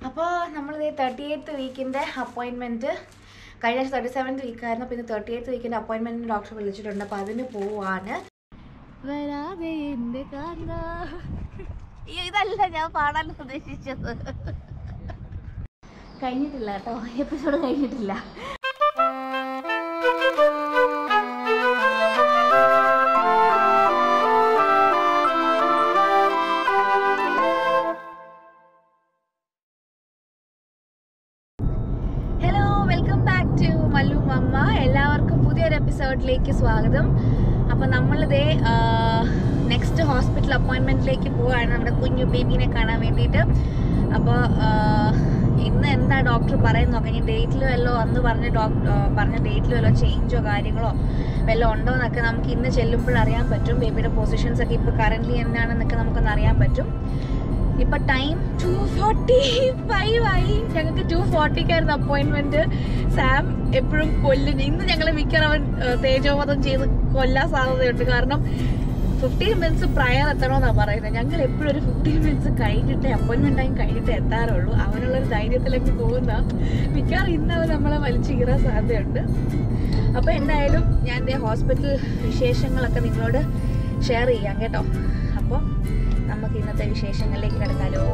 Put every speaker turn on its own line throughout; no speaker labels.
അപ്പോൾ നമ്മളിത് thirty eighth വീക്കിൻ്റെ അപ്പോയിൻമെൻറ്റ് കഴിഞ്ഞ തേർട്ടി സെവൻത്ത് വീക്കായിരുന്നു പിന്നെ തേർട്ടി എയ്ത്ത് വീക്കിൻ്റെ അപ്പോയിൻമെൻറ്റിന് ഡോക്ടർ വിളിച്ചിട്ടുണ്ട് അപ്പോൾ അതിന് പോവാണ് വരാതെ എൻ്റെ കാന്ത അയ്യോ ഇതല്ല ഞാൻ പാടാൻ ഉദ്ദേശിച്ചത് കഴിഞ്ഞിട്ടില്ല കേട്ടോ എപ്പിസോഡ് കഴിഞ്ഞിട്ടില്ല hello welcome back to Mallu Mamma എല്ലാവർക്കും പുതിയൊരു എപ്പിസോഡിലേക്ക് സ്വാഗതം അപ്പോൾ നമ്മളിതേ നെക്സ്റ്റ് ഹോസ്പിറ്റൽ അപ്പോയിൻമെൻറ്റിലേക്ക് പോവുകയാണ് നമ്മുടെ കുഞ്ഞു ബേബീനെ കാണാൻ വേണ്ടിയിട്ട് അപ്പോൾ ഇന്ന് എന്താ ഡോക്ടർ പറയുന്നത് നോക്കാം ഇനി ഡേറ്റിൽ വല്ലോ അന്ന് പറഞ്ഞ ഡോക്ടർ പറഞ്ഞ ഡേറ്റിൽ വല്ലോ ചേഞ്ചോ കാര്യങ്ങളോ വല്ലതും ഉണ്ടോ എന്നൊക്കെ നമുക്ക് ഇന്ന് ചെല്ലുമ്പോൾ അറിയാൻ പറ്റും ബേബിയുടെ പൊസിഷൻസ് ഒക്കെ ഇപ്പോൾ കറൻ്റ്ലി എന്താണെന്നൊക്കെ നമുക്കൊന്ന് അറിയാൻ പറ്റും ഇപ്പൊ ടൈം ടു ഫോർട്ടി ഫൈവ് ആയി ഞങ്ങൾക്ക് ടു ഫോർട്ടിക്കായിരുന്നു അപ്പോയിന്റ്മെന്റ് സാം എപ്പോഴും കൊല്ലും ഇന്ന് ഞങ്ങൾ മിക്കവാറും തേജോവധം ചെയ്ത് കൊല്ലാൻ സാധ്യതയുണ്ട് കാരണം ഫിഫ്റ്റീൻ മിനിറ്റ്സ് പ്രയർ എത്തണമെന്നാണ് പറയുന്നത് ഞങ്ങൾ എപ്പോഴും ഒരു ഫിഫ്റ്റീൻ മിനിറ്റ്സ് കഴിഞ്ഞിട്ടേ അപ്പോയിന്റ്മെന്റ് ടൈം കഴിഞ്ഞിട്ട് എത്താറുള്ളൂ അവനുള്ളൊരു ധൈര്യത്തിലേക്ക് പോകുന്ന മിക്കവാറും ഇന്ന് അവൻ നമ്മളെ വലിച്ചു കീറാൻ സാധ്യതയുണ്ട് അപ്പോൾ എന്തായാലും ഞാൻ എൻ്റെ ഹോസ്പിറ്റൽ വിശേഷങ്ങളൊക്കെ നിങ്ങളോട് ഷെയർ ചെയ്യാം കേട്ടോ അപ്പോൾ നമുക്ക് ഇന്നത്തെ വിശേഷങ്ങളിലേക്ക് കിടക്കാലോ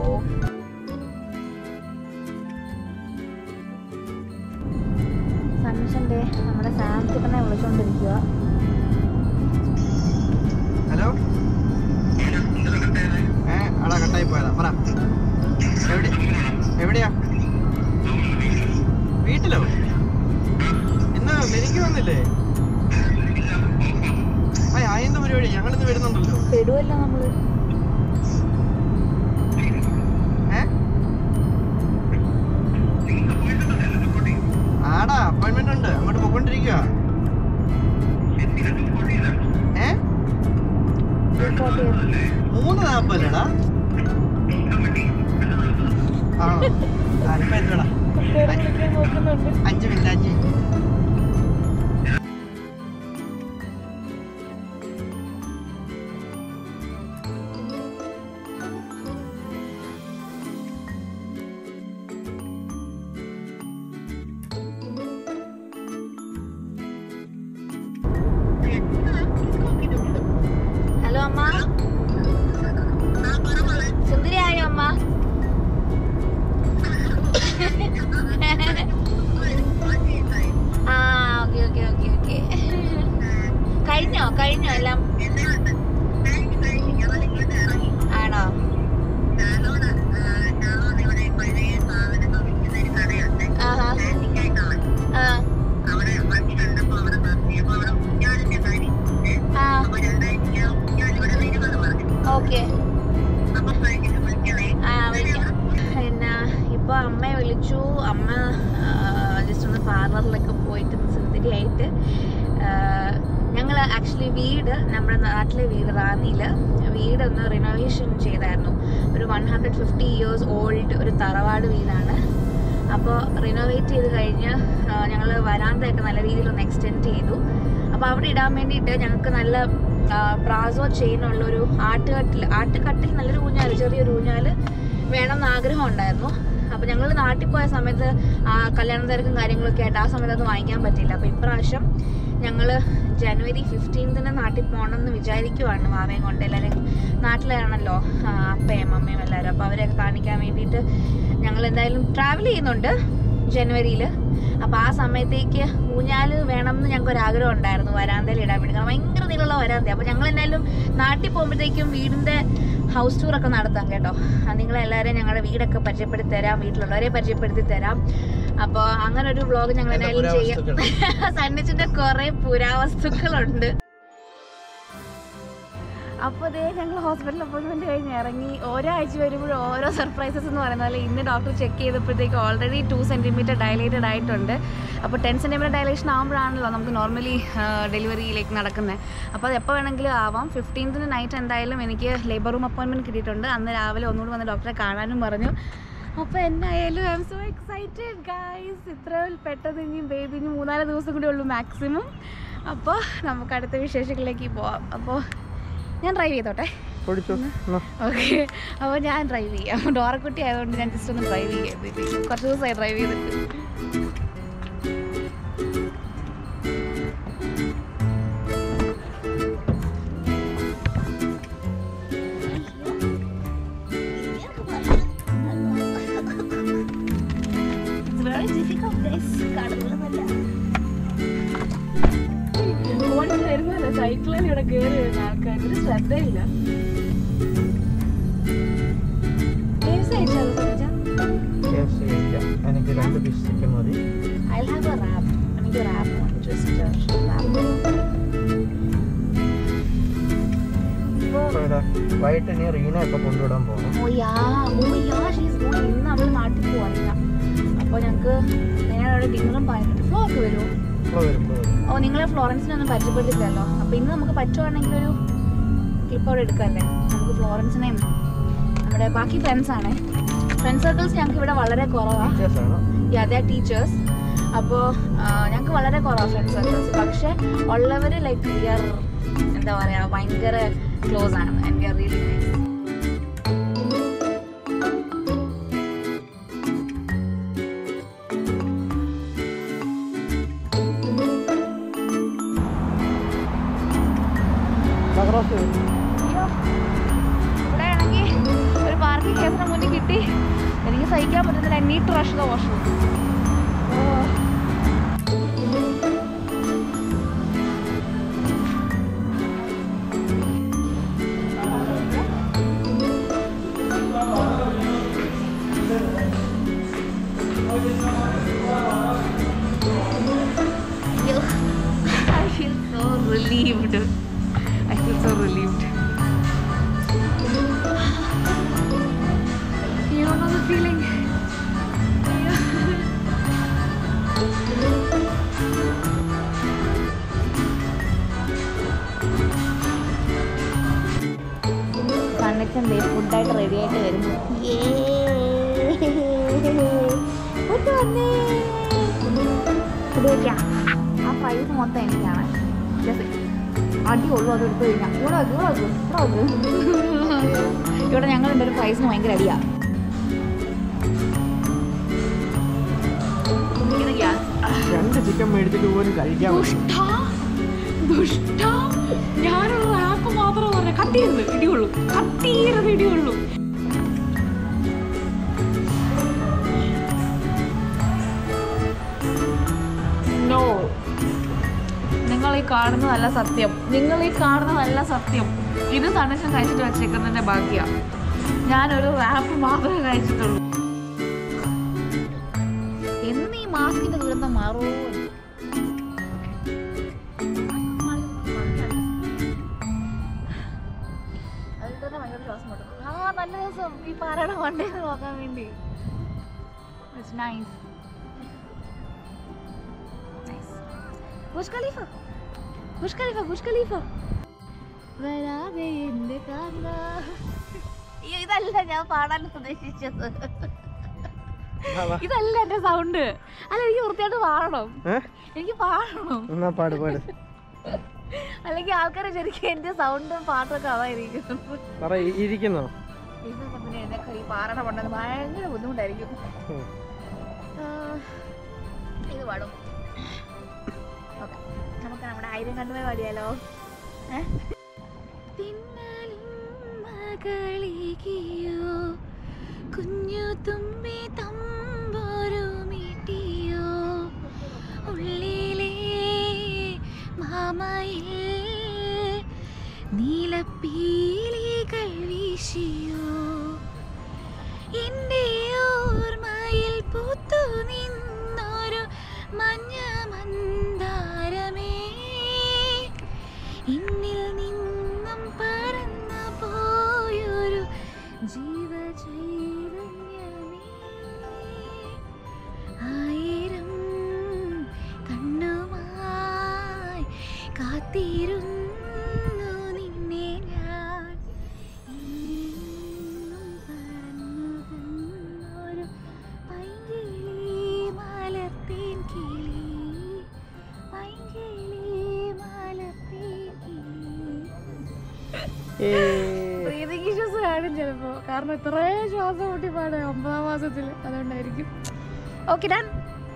സൺഷൻ്റെ നമ്മുടെ സാംസിനെ വിളിച്ചുകൊണ്ടിരിക്കുക
ഹലോ ഏ അടാ കട്ടായി പോയതാ പറ എവിടെ എവിടെയാ വീട്ടിലോ ഇന്ന് എനിക്ക് വന്നില്ലേ ആ ആയെന്ത് പരിപാടി ഞങ്ങളിന്ന് വരുന്നുണ്ടല്ലോ
പെടുവല്ലോ നമ്മള്
ഏ ആടാ അപ്പോയിന്റ്മെന്റ് ഉണ്ട് അങ്ങോട്ട് പോയിക്കൊണ്ടിരിക്കുക ഏ മൂന്ന് നാപ്പല്ലേടാ ആണോ ആ ഇപ്പൊ എത്രടാ
നോക്കുന്നുണ്ട്
അഞ്ച് മിനിറ്റ് അഞ്ച് മിനിറ്റ്
ഹലോ അമ്മ സുന്ദരിയായോ അമ്മ ആ ഓക്കെ ഓക്കെ ഓക്കെ ഓക്കെ കഴിഞ്ഞോ കഴിഞ്ഞോ എല്ലാം ആണോ ആഹാ ആ ആ ഓക്കെ ആ വിളിക്കാം പിന്നെ ഇപ്പോൾ അമ്മയെ വിളിച്ചു അമ്മ ജസ്റ്റ് ഒന്ന് പാർലറിലൊക്കെ പോയിട്ട് സുന്ദരിയായിട്ട് ഞങ്ങൾ ആക്ച്വലി വീട് നമ്മുടെ നാട്ടിലെ വീട് റാന്നിയിൽ വീടൊന്ന് റിനോവേഷൻ ചെയ്തായിരുന്നു ഒരു one hundred fifty years old ഒരു തറവാട് വീടാണ് അപ്പോൾ റിനോവേറ്റ് ചെയ്ത് കഴിഞ്ഞ് ഞങ്ങൾ വരാന്തയൊക്കെ നല്ല രീതിയിലൊന്ന് എക്സ്റ്റെൻഡ് ചെയ്തു അപ്പോൾ അവിടെ ഇടാൻ വേണ്ടിയിട്ട് ഞങ്ങൾക്ക് നല്ല ബ്രാസോ ചെയിനുള്ള ഒരു ആട്ടുകട്ടിൽ ആട്ടുകട്ടിൽ നല്ലൊരു ഊഞ്ഞാൽ ചെറിയൊരു ഊഞ്ഞാൽ വേണമെന്ന് ആഗ്രഹം ഉണ്ടായിരുന്നു അപ്പോൾ ഞങ്ങൾ നാട്ടിൽ പോയ സമയത്ത് ആ കല്യാണ തിരക്കും കാര്യങ്ങളൊക്കെ ആയിട്ട് ആ സമയത്ത് അത് വാങ്ങിക്കാൻ പറ്റില്ല അപ്പോൾ ഇപ്രാവശ്യം ഞങ്ങൾ ജനുവരി ഫിഫ്റ്റീൻത്തിന് നാട്ടിൽ പോകണമെന്ന് വിചാരിക്കുവാണ് വാവയും കൊണ്ട് എല്ലാവരും നാട്ടിലാണല്ലോ ആ, അപ്പയും അമ്മയും എല്ലാവരും അപ്പോൾ അവരെയൊക്കെ കാണിക്കാൻ വേണ്ടിയിട്ട് ഞങ്ങൾ എന്തായാലും ട്രാവൽ ചെയ്യുന്നുണ്ട് ജനുവരിയിൽ അപ്പോൾ ആ സമയത്തേക്ക് ഊഞ്ഞാൽ വേണമെന്ന് ഞങ്ങൾക്ക് ഒരു ആഗ്രഹം ഉണ്ടായിരുന്നു വരാന്തയിൽ ഇടാൻ വേണ്ടി കാരണം ഭയങ്കര നീളമുള്ള വരാന്ത അപ്പോൾ ഞങ്ങൾ എന്തായാലും നാട്ടിൽ പോകുമ്പോഴത്തേക്കും വീടിൻ്റെ ഹൗസ് ടൂർ ഒക്കെ നടത്താം കേട്ടോ ആ, നിങ്ങളെല്ലാവരെയും ഞങ്ങളുടെ വീടൊക്കെ പരിചയപ്പെടുത്തി തരാം വീട്ടിലുള്ളവരെ പരിചയപ്പെടുത്തി തരാം അപ്പോൾ അങ്ങനെ ഒരു വ്ളോഗ് ഞങ്ങൾ
എന്താ
എന്തായാലും ചെയ്യാം
പുരാവസ്തുക്കൾ?
സണ്ണിച്ചിന്റെ കുറെ പുരാവസ്തുക്കളുണ്ട് അപ്പോൾ അതേ ഞങ്ങൾ ഹോസ്പിറ്റൽ അപ്പോയിൻമെന്റ് കഴിഞ്ഞ് ഇറങ്ങി ഓരോ ആഴ്ച വരുമ്പോഴും ഓരോ സർപ്രൈസസ് എന്ന് പറയുന്നത് പോലെ ഇന്ന് ഡോക്ടർ ചെക്ക് ചെയ്തപ്പോഴത്തേക്ക് ഓൾറെഡി ടു സെൻറ്റിമീറ്റർ ഡയലേറ്റഡ് ആയിട്ടുണ്ട് അപ്പോൾ ടെൻ സെൻറ്റിമീറ്റർ ഡയലേഷൻ ആകുമ്പോഴാണല്ലോ നമുക്ക് നോർമലി ഡെലിവറിയിലേക്ക് നടക്കുന്നത് അപ്പോൾ അത് എപ്പോൾ വേണമെങ്കിലും ആവാം ഫിഫ്റ്റീൻത്തിന് നൈറ്റ് എന്തായാലും എനിക്ക് ലേബർ റൂം അപ്പോയിൻമെൻറ്റ് കിട്ടിയിട്ടുണ്ട് അന്ന് രാവിലെ ഒന്നുകൂടി വന്ന് ഡോക്ടറെ കാണാനും പറഞ്ഞു അപ്പോൾ എന്നായാലും I'm so excited guys ഇത്ര പെട്ടെന്ന് ഇനി ബേബി ഇനി മൂന്നാല് ദിവസം കൂടി ഉള്ളൂ മാക്സിമം അപ്പോൾ നമുക്ക് അടുത്ത വിശേഷങ്ങളിലേക്ക് പോവാം അപ്പോൾ ഞാൻ ഡ്രൈവ് ചെയ്തോട്ടെ
ഓടിച്ചോ എന്നാ.
ഓക്കെ അപ്പോൾ ഞാൻ ഡ്രൈവ് ചെയ്യാം ഡോറക്കുട്ടി ആയതുകൊണ്ട് ഞാൻ ജസ്റ്റ് ഒന്ന് ഡ്രൈവ് ചെയ്യാം കുറച്ച് ദിവസമായി ഡ്രൈവ് ചെയ്തിട്ട് സൈക്കിളിൽ ഇവിടെ കയറി വരുന്ന ആൾക്കാർ ഒരു ശ്രദ്ധയില്ല Taste കഴിച്ചോ അത് സോജ?
KFC കഴിക്കാം. എനിക്ക് രണ്ട് പീസ് ചിക്കൻ മതി
I'll have a wrap. എനിക്ക് wrap വേണം. Just a wrap. ഇപ്പോ
അപ്പോൾ ഇതാ വൈകിട്ട് ഇനി റീന ഒക്കെ കൊണ്ടുവിടാൻ പോകണം
ഓ യാ ഓ യാ ഷീസ് ഗോയിങ് ഇന്ന് അവൾ നാട്ടിൽ പോവാനില്ല അപ്പോൾ ഞങ്ങൾക്ക് ഞാൻ അവിടെ ഡിന്നറും പറയുന്നുണ്ട് ഫ്ലോ ഒക്കെ വരുമോ
ഇപ്പോൾ വരും ഇപ്പോൾ വരും
ഓ നിങ്ങളെ ഫ്ലോറൻസിനൊന്നും പരിചയപ്പെട്ടില്ലല്ലോ അപ്പോൾ ഇന്ന് നമുക്ക് പറ്റുവാണെങ്കിൽ ഒരു ക്ലിപ്പ് അവിടെ എടുക്കാമല്ലേ നമുക്ക് ഫ്ലോറൻസിനെയും നമ്മുടെ ബാക്കി ഫ്രണ്ട്സ് ആണ് ഫ്രണ്ട് സർക്കിൾസ് ഞങ്ങൾക്ക് ഇവിടെ വളരെ കുറവാണ്
ടീച്ചേഴ്സാണ്
അതേ ടീച്ചേഴ്സ് അപ്പോൾ ഞങ്ങൾക്ക് വളരെ കുറവാണ് ഫ്രണ്ട് സർക്കിൾസ് പക്ഷേ ഉള്ളവർ ലൈക്ക് വി ആർ എന്താ പറയുക ഭയങ്കര ക്ലോസ് ആണ് and we are really nice
നഗറാസ്
അയ്യോ ഇവിടെ ആണെങ്കിൽ ഒരു പാർക്കിംഗ് കേസിന് മുന്നിൽ കിട്ടി എനിക്ക് സഹിക്കാൻ പറ്റുന്നില്ല need to rush the washroom I feel so relieved. I feel so relieved. You don't know the feeling. Kannachan ഫുഡായിട്ട് റെഡി ആയിട്ട് വരുന്നു ഫുഡ് വന്നേ ഫുഡ് കഴിക്കാം ആ പ്രൈസ് മൊത്തം എനിക്കാണ് Just അടിയുള്ളൂ അത് എടുത്തു കഴിഞ്ഞാൽ ഇവിടെ വെക്ക്, ഇവിടെ വെക്ക്, ഇവിടെ വെക്ക്. ഇവിടെ ഞങ്ങളുടെ ഒരു പ്രൈസിന് ഭയങ്കര അടിയാ ഇത് ഗ്യാസ്
രണ്ട് ചിക്കൻ മേടിച്ചിട്ട് പോലും കഴിക്കാൻ പറ്റും
ദുഷ്ടാ ദുഷ്ടാ ഞാനുള്ള ആപ്പ് മാത്രം പറഞ്ഞ കട്ടിയിരുന്ന് ഇടിയുള്ളൂ കട്ടിയിരുന്ന് ഇടിയുള്ളൂ നോ നിങ്ങൾ ഈ കാണുന്നതല്ല സത്യം നിങ്ങൾ ഈ കാണുന്നതല്ല സത്യം ഇത് സന്ദേശം കഴിച്ചിട്ട് വെച്ചേക്കുന്നതിന്റെ ഭാഗ്യ ഞാനൊരു റാപ്പ് മാത്രമേ കഴിച്ചിട്ടുള്ളൂ എന്ന് ഈ മാസ്കിന്റെ ദുരന്തം മാറുമോ അതിൽ തന്നെ ഭയങ്കര ശ്വാസം മുട്ടും ആ നല്ല ദിവസം ഈ പാറയുടെ മണ്ടയിൽ നോക്കാൻ വേണ്ടി it's nice nice Burj Khalifa Burj Khalifa Burj Khalifa വരാതെ എന്റെ കാന്ത അയ്യോ ഇതല്ല ഞാൻ പാടാൻ ഉദ്ദേശിച്ചത് ഇതല്ല എന്റെ സൗണ്ട് അല്ല എനിക്ക് വൃത്തിയായിട്ട് പാടണം
ഏഹ്
എനിക്ക് പാടണം
എന്നാ പാട് പാട്
അല്ലെങ്കിൽ ആൾക്കാരെ ശരിക്കും എന്റെ സൗണ്ടും പാട്ടൊക്കെ അതായിരിക്കും
പറ ഇ- ഇരിക്കുന്നോ
ഇതൊക്കെ പിന്നെ എഴുന്നേക്കാൻ ഈ പാറയുടെ കൊണ്ടത് ഭയങ്കര ബുദ്ധിമുട്ടായിരിക്കും
ഉം.
ആ, ഇത് പാടും ഓക്കെ നമുക്ക് നമ്മുടെ ആയിരം കണ്ടുപോയി പാടിയാലോ ഏ? തിന്നലും മകളികയോ കുഞ്ഞു തുമ്പി തമ്പോരു മീട്ടിയോ ഉള്ളിലെ മാമയിൽ നീലപ്പീലികൾ വീശിയോ എൻ്റെ ഓർമ്മയിൽ പൂത്തു നിന്നൊരു മഞ്ഞ മന്ദാരമേ എന്നിൽ നിന്നും പറന്നു പോയൊരു ജീവചൈതന്യമേ ആയിരം കണ്ണുമായി കാത്തിരുന്നു നിന്നെ ഞാൻ ചിലപ്പോൾ കാരണം ഇത്രയും ശ്വാസം മുട്ടി പാടെ ഒമ്പതാം മാസത്തിൽ അതുകൊണ്ടായിരിക്കും ഓക്കെ ഡൺ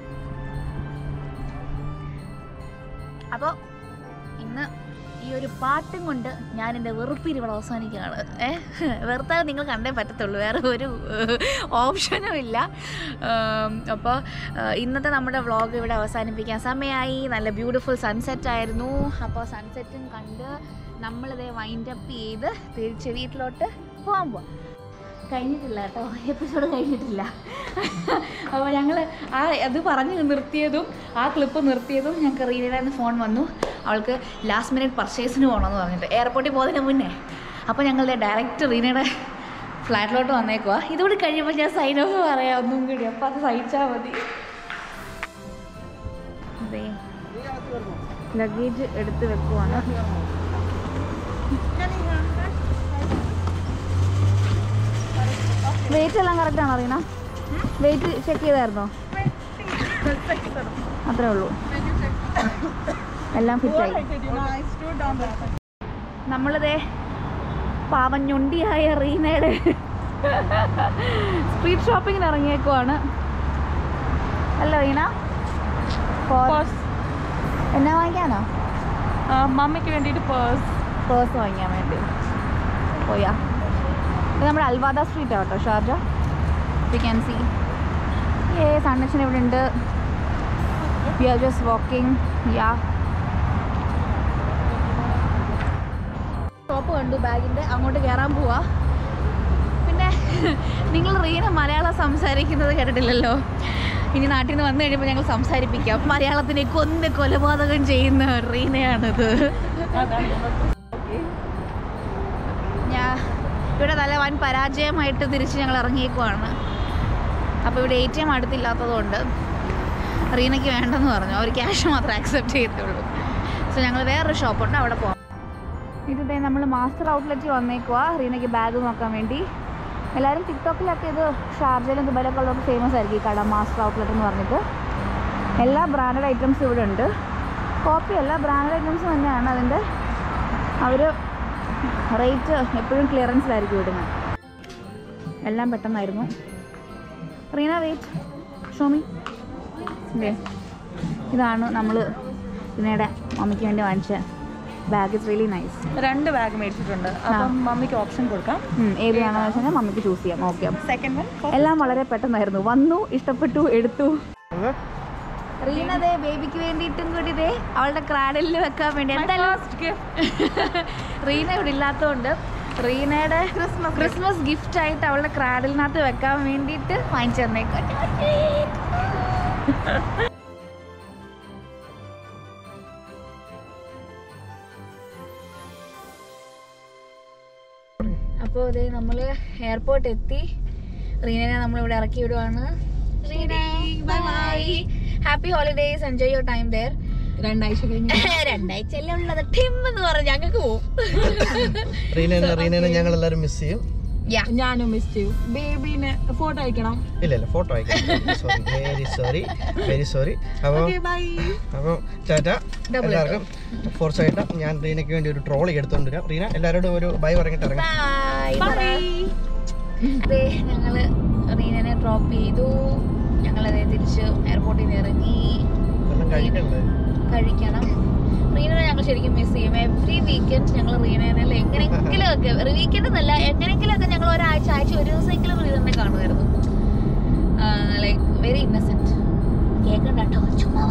അപ്പോൾ ഇന്ന് ഈ ഒരു പാട്ടും കൊണ്ട് ഞാൻ എൻ്റെ വെറുപ്പിരി ഇവിടെ അവസാനിക്കുകയാണ് ഏഹ് വെറുത്താൽ നിങ്ങൾ കണ്ടേ പറ്റത്തുള്ളൂ വേറെ ഒരു ഓപ്ഷനും ഇല്ല അപ്പോൾ ഇന്നത്തെ നമ്മുടെ വ്ളോഗ് ഇവിടെ അവസാനിപ്പിക്കാൻ സമയമായി നല്ല ബ്യൂട്ടിഫുൾ സൺസെറ്റ് ആയിരുന്നു അപ്പോൾ സൺസെറ്റും കണ്ട് നമ്മളിതേ വൈൻഡ് അപ്പ് ചെയ്ത് തിരിച്ച് വീട്ടിലോട്ട് പോകാൻ പോവാം കഴിഞ്ഞിട്ടില്ല കേട്ടോ എപ്പിസോഡ് കഴിഞ്ഞിട്ടില്ല അപ്പോൾ ഞങ്ങൾ ആ അത് പറഞ്ഞ് നിർത്തിയതും ആ ക്ലിപ്പ് നിർത്തിയതും ഞങ്ങൾക്ക് റീനയുടെ നിന്ന് ഫോൺ വന്നു അവൾക്ക് ലാസ്റ്റ് മിനിറ്റ് പർച്ചേസിന് പോകണമെന്ന് പറഞ്ഞിട്ട് എയർപോർട്ടിൽ പോകുന്നതിന് മുന്നേ അപ്പോൾ ഞങ്ങളുടെ ഡയറക്റ്റ് റീനയുടെ ഫ്ലാറ്റിലോട്ട് വന്നേക്കുവാ ഇതുകൂടി കഴിയുമ്പോൾ ഞാൻ സൈൻ ഓഫ് പറയാം ഒന്നും കൂടി അപ്പോൾ അത് സഹിച്ചാൽ മതി അതെ ലഗേജ് എടുത്ത് വെക്കുവാണ് വെയിറ്റ് എല്ലാം കറക്റ്റ് ആണോ അറിയണ വെയിറ്റ് ചെക്ക് ചെയ്തായിരുന്നോ അത്രേ ഉള്ളൂ എല്ലാം ഫിറ്റായി നമ്മളിതേ പാവൻ ഞൊണ്ടിയായ റീനയുടെ സ്ട്രീറ്റ് ഷോപ്പിങ്ങിന് ഇറങ്ങിയേക്കുവാണ് അല്ല റീന For- എന്നാ വാങ്ങിക്കാനോ
മമ്മിക്ക് വേണ്ടിയിട്ട് പേഴ്സ്
പേഴ്സ് വാങ്ങിക്കാൻ വേണ്ടി പോയാ ഇത് നമ്മുടെ അൽവാദ സ്ട്രീറ്റ് കേട്ടോ Sharjah you can see a സൺഡക്ഷൻ ഇവിടെ ഉണ്ട് we are just walking yeah shop കണ്ടു ബാഗിൻ്റെ അങ്ങോട്ട് കയറാൻ പോവാ പിന്നെ നിങ്ങൾ റീന മലയാളം സംസാരിക്കുന്നത് കേട്ടിട്ടില്ലല്ലോ ഇനി നാട്ടിൽ നിന്ന് വന്നു കഴിയുമ്പോൾ ഞങ്ങൾ സംസാരിപ്പിക്കാം മലയാളത്തിനെ കൊന്ന് കൊലപാതകം ചെയ്യുന്ന റീനയാണിത് ഞാൻ ഇവിടെ നല്ല വൻ പരാജയമായിട്ട് തിരിച്ച് ഞങ്ങൾ ഇറങ്ങിയേക്കുവാണ് അപ്പോൾ ഇവിടെ എ ടി എം അടുത്തില്ലാത്തതുകൊണ്ട് റീനയ്ക്ക് വേണ്ടെന്ന് പറഞ്ഞു അവർ ക്യാഷ് മാത്രമേ ആക്സെപ്റ്റ് ചെയ്യത്തുള്ളൂ സോ ഞങ്ങൾ വേറൊരു ഷോപ്പുണ്ട് അവിടെ പോകാം ഇതിതേ നമ്മൾ മാസ്റ്റർ ഔട്ട്ലെറ്റിൽ വന്നേക്കുക റീനയ്ക്ക് ബാഗ് നോക്കാൻ വേണ്ടി എല്ലാവരും ടിക്ടോക്കിലൊക്കെ ഇത് ഷാർജയിലും ദുബായിലൊക്കെ ഉള്ളവർക്ക് ഫേമസ് ആയിരിക്കും ഈ കട മാസ്റ്റർ ഔട്ട്ലെറ്റ് എന്ന് പറഞ്ഞിട്ട് എല്ലാ ബ്രാൻഡഡ് ഐറ്റംസും ഇവിടെ ഉണ്ട് കോപ്പി അല്ല ബ്രാൻഡഡ് ഐറ്റംസ് തന്നെയാണ് അതിൻ്റെ അവർ റേറ്റ് എപ്പോഴും ക്ലിയറൻസിലായിരിക്കും ഇടുന്നത് എല്ലാം പെട്ടെന്നായിരുന്നു റീന വെയിറ്റ് ഷോമി ഇതേ ഇതാണ് നമ്മൾ ഇതിനിടെ മമ്മിക്ക് വേണ്ടി വാങ്ങിച്ച ബാഗ് ഇറ്റ്സ് റിയലി നൈസ്
രണ്ട് ബാഗ് മേടിച്ചിട്ടുണ്ട് അപ്പം മമ്മിക്ക് ഓപ്ഷൻ കൊടുക്കാം
ഏത് വേണമെന്ന് വെച്ചാൽ മമ്മിക്ക് ചൂസ് ചെയ്യാം ഓക്കെ
സെക്കൻഡ് വൺ
എല്ലാം വളരെ പെട്ടെന്നായിരുന്നു വന്നു ഇഷ്ടപ്പെട്ടു എടുത്തു റീനതേ ബേബിക്ക് വേണ്ടിയിട്ടും കൂടി ദേ അവളുടെ ക്രാഡലിൽ വെക്കാൻ വേണ്ടി എന്തായാലും റീന ഇവിടെ ഇല്ലാത്തതുകൊണ്ട് റീനയുടെ ക്രിസ്മസ് ക്രിസ്മസ് ഗിഫ്റ്റ് ആയിട്ട് അവളുടെ ക്രാഡലിനകത്ത് വെക്കാൻ വേണ്ടിയിട്ട് വാങ്ങിച്ചു തന്നേക്കും അപ്പോൾ ഇതേ നമ്മൾ എയർപോർട്ട് എത്തി റീനനെ നമ്മൾ ഇവിടെ ഇറക്കി വിടുവാണ് bye happy holidays enjoy your time there
രണ്ടാഴ്ച കഴിഞ്ഞ്
രണ്ടാഴ്ച അല്ലേ ഉള്ളത് ടിം എന്ന് പറഞ്ഞ് ഞങ്ങൾക്ക് പോവും
റീനേനെ റീനേനെ ഞങ്ങൾ എല്ലാവരും മിസ് ചെയ്യും
യാ
ഞാനും മിസ് ചെയ്യും ബേബീനെ ഫോട്ടോ അയക്കണം
ഇല്ല ഇല്ല ഫോട്ടോ അയക്കാം sorry very sorry very sorry അപ്പോൾ
ബൈ
അപ്പം ടാറ്റ
Double
എല്ലാവർക്കും ഫോർസ് ആയിട്ട് ഞാൻ റീനയ്ക്ക് വേണ്ടി ഒരു ട്രോളി എടുത്തുകൊണ്ട് വരാം റീന എല്ലാവരോടും ഒരു ബൈ പറഞ്ഞിട്ട് ഇറങ്ങാം
ബൈ അതെ ഞങ്ങള് റീനനെ ഡ്രോപ്പ് ചെയ്തു ഞങ്ങളതേ തിരിച്ച് എയർപോർട്ടിൽ നിന്ന് ഇറങ്ങി
എല്ലാം കഴിക്കണ്ടേ
കഴിക്കണം റീനനെ ഞങ്ങൾ ശരിക്കും മിസ് ചെയ്യും എവറി വീക്കെൻഡ് ഞങ്ങൾ റീനനെ എങ്ങനെയെങ്കിലും ഒക്കെ വീക്കെൻഡ് എന്നല്ല എങ്ങനെയെങ്കിലും ഒക്കെ ഞങ്ങൾ ഒരാഴ്ച ആഴ്ച ഒരു ദിവസമെങ്കിലും റീനനെ കാണുമായിരുന്നു ലൈക്ക് വെരി ഇന്നസെന്റ് കേൾക്കണ്ട കേട്ടോ ചുമ്മാ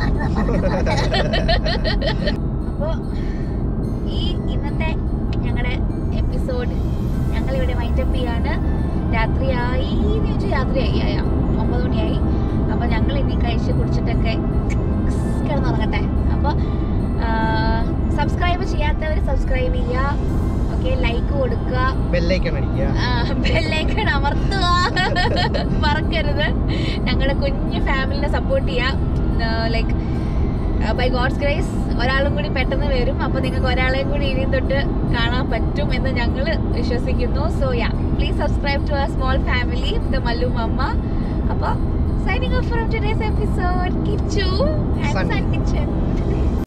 അപ്പോൾ ഈ ഇന്നത്തെ ഞങ്ങളുടെ എപ്പിസോഡ് ഞങ്ങളിവിടെ മൈൻഡപ്പ് ചെയ്യാണ് രാത്രിയായി എന്ന് ചോദിച്ചാൽ രാത്രിയായി ആയ ഒമ്പത് മണിയായി അപ്പോൾ ഞങ്ങൾ ഇനി കഴിച്ച് കുടിച്ചിട്ടൊക്കെ കിടന്നുറങ്ങട്ടെ അപ്പോൾ സബ്സ്ക്രൈബ് ചെയ്യാത്തവർ സബ്സ്ക്രൈബ് ചെയ്യുക ഓക്കെ ലൈക്ക് കൊടുക്കുക
ബെല്ലൈക്കൺ അടിക്കുക
ബെല്ലൈക്കൺ അമർത്തുക മറക്കരുത് ഞങ്ങളുടെ കുഞ്ഞു ഫാമിലിനെ സപ്പോർട്ട് ചെയ്യുക ലൈക്ക് ബൈ ഗോഡ്സ് ഗ്രേസ് ഒരാളും കൂടി പെട്ടെന്ന് വരും അപ്പൊ നിങ്ങൾക്ക് ഒരാളെയും കൂടി ഇനിയും തൊട്ട് കാണാൻ പറ്റും എന്ന് ഞങ്ങൾ വിശ്വസിക്കുന്നു so yeah please subscribe to our small family the Mallu Mamma അപ്പോൾ signing off from today's episode Kichu and
Sun.
Sun kitchen